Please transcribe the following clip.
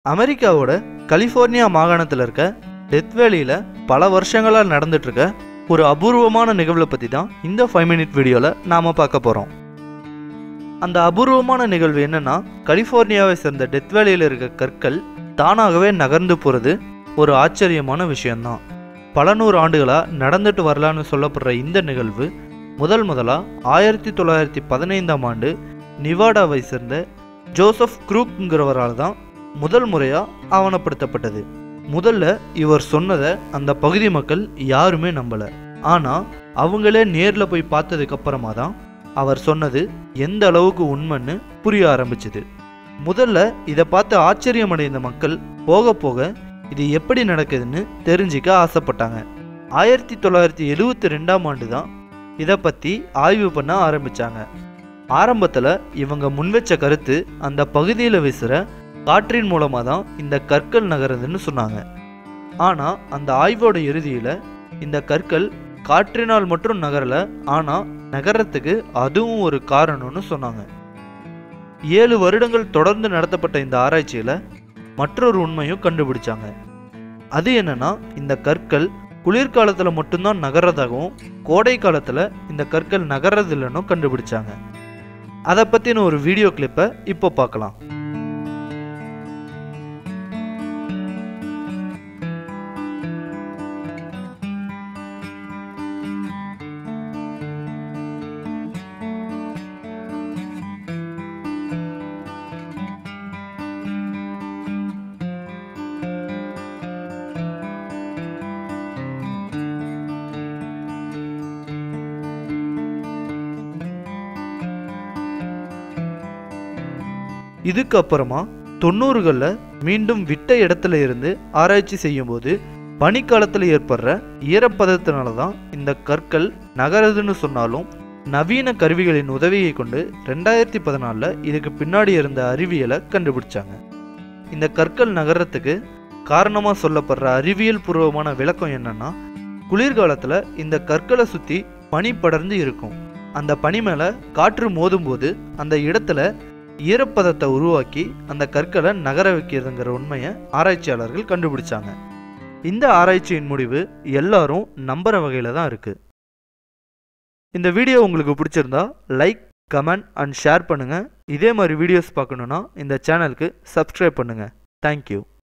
அமெரிக்காவோட கலிஃபோர்னியா மாகாணத்தில் இருக்க டெத் வேலியில் பல வருஷங்களாக நடந்துட்டு இருக்க ஒரு அபூர்வமான நிகழ்வை பற்றி தான் இந்த ஃபைவ் மினிட் வீடியோவில் நாம் பார்க்க போகிறோம் அந்த அபூர்வமான நிகழ்வு என்னன்னா கலிஃபோர்னியாவை சேர்ந்த டெத் வேலியில் இருக்க கற்கள் தானாகவே நகர்ந்து போகிறது ஒரு ஆச்சரியமான விஷயம்தான் பல நூறு ஆண்டுகளாக நடந்துட்டு வரலான்னு சொல்லப்படுற இந்த நிகழ்வு முதல் முதலாக ஆயிரத்தி தொள்ளாயிரத்தி பதினைந்தாம் ஆண்டு நிவாடாவை சேர்ந்த ஜோசப் குரூப்ங்கிறவரால் தான் முதல் முறையாக ஆவணப்படுத்தப்பட்டது முதல்ல இவர் சொன்னதை அந்த பகுதி மக்கள் யாருமே நம்பலை ஆனால் அவங்களே நேரில் போய் பார்த்ததுக்கு அப்புறமா தான் அவர் சொன்னது எந்த அளவுக்கு உண்மைன்னு புரிய ஆரம்பிச்சது முதல்ல இதை பார்த்து ஆச்சரியமடைந்த மக்கள் போக போக இது எப்படி நடக்குதுன்னு தெரிஞ்சிக்க ஆசைப்பட்டாங்க ஆயிரத்தி தொள்ளாயிரத்தி எழுவத்தி ரெண்டாம் ஆண்டு தான் இதை பற்றி ஆய்வு பண்ண ஆரம்பித்தாங்க ஆரம்பத்தில் இவங்க முன்வச்ச கருத்து அந்த பகுதியில் வீசுகிற காற்றின் மூலமாக தான் இந்த கற்கள் நகருதுன்னு சொன்னாங்க ஆனால் அந்த ஆய்வோட இறுதியில் இந்த கற்கள் காற்றினால் மட்டும் நகரலை ஆனால் நகரத்துக்கு அதுவும் ஒரு காரணம்னு சொன்னாங்க ஏழு வருடங்கள் தொடர்ந்து நடத்தப்பட்ட இந்த ஆராய்ச்சியில் மற்றொரு உண்மையும் கண்டுபிடிச்சாங்க அது என்னன்னா இந்த கற்கள் குளிர்காலத்தில் மட்டும்தான் நகர்றதாகவும் கோடை காலத்தில் இந்த கற்கள் நகர்றதில்லைன்னு கண்டுபிடிச்சாங்க அதை பற்றின ஒரு வீடியோ கிளிப்பை இப்போ பார்க்கலாம் இதுக்கப்புறமா தொண்ணூறுகளில் மீண்டும் விட்ட இடத்துல இருந்து ஆராய்ச்சி செய்யும்போது பனிக்காலத்தில் ஏற்படுற ஈரப்பதத்தினால தான் இந்த கற்கள் நகருதுன்னு சொன்னாலும் நவீன கருவிகளின் உதவியை கொண்டு ரெண்டாயிரத்தி பதினாலில் இதுக்கு பின்னாடி இருந்த அறிவியலை கண்டுபிடிச்சாங்க இந்த கற்கள் நகர்றதுக்கு காரணமாக சொல்லப்படுற அறிவியல் பூர்வமான விளக்கம் என்னன்னா குளிர்காலத்தில் இந்த கற்களை சுற்றி பனி படர்ந்து இருக்கும் அந்த பனி மேலே காற்று மோதும்போது அந்த இடத்துல ஈரப்பதத்தை உருவாக்கி அந்த கற்களை நகர வைக்கிறதுங்கிற உண்மையை ஆராய்ச்சியாளர்கள் கண்டுபிடிச்சாங்க இந்த ஆராய்ச்சியின் முடிவு எல்லாரும் நம்புற வகையில் தான் இருக்கு இந்த வீடியோ உங்களுக்கு பிடிச்சிருந்தா லைக் கமெண்ட் அண்ட் ஷேர் பண்ணுங்க இதே மாதிரி வீடியோஸ் பார்க்கணுன்னா இந்த சேனலுக்கு சப்ஸ்கிரைப் பண்ணுங்க தேங்க்யூ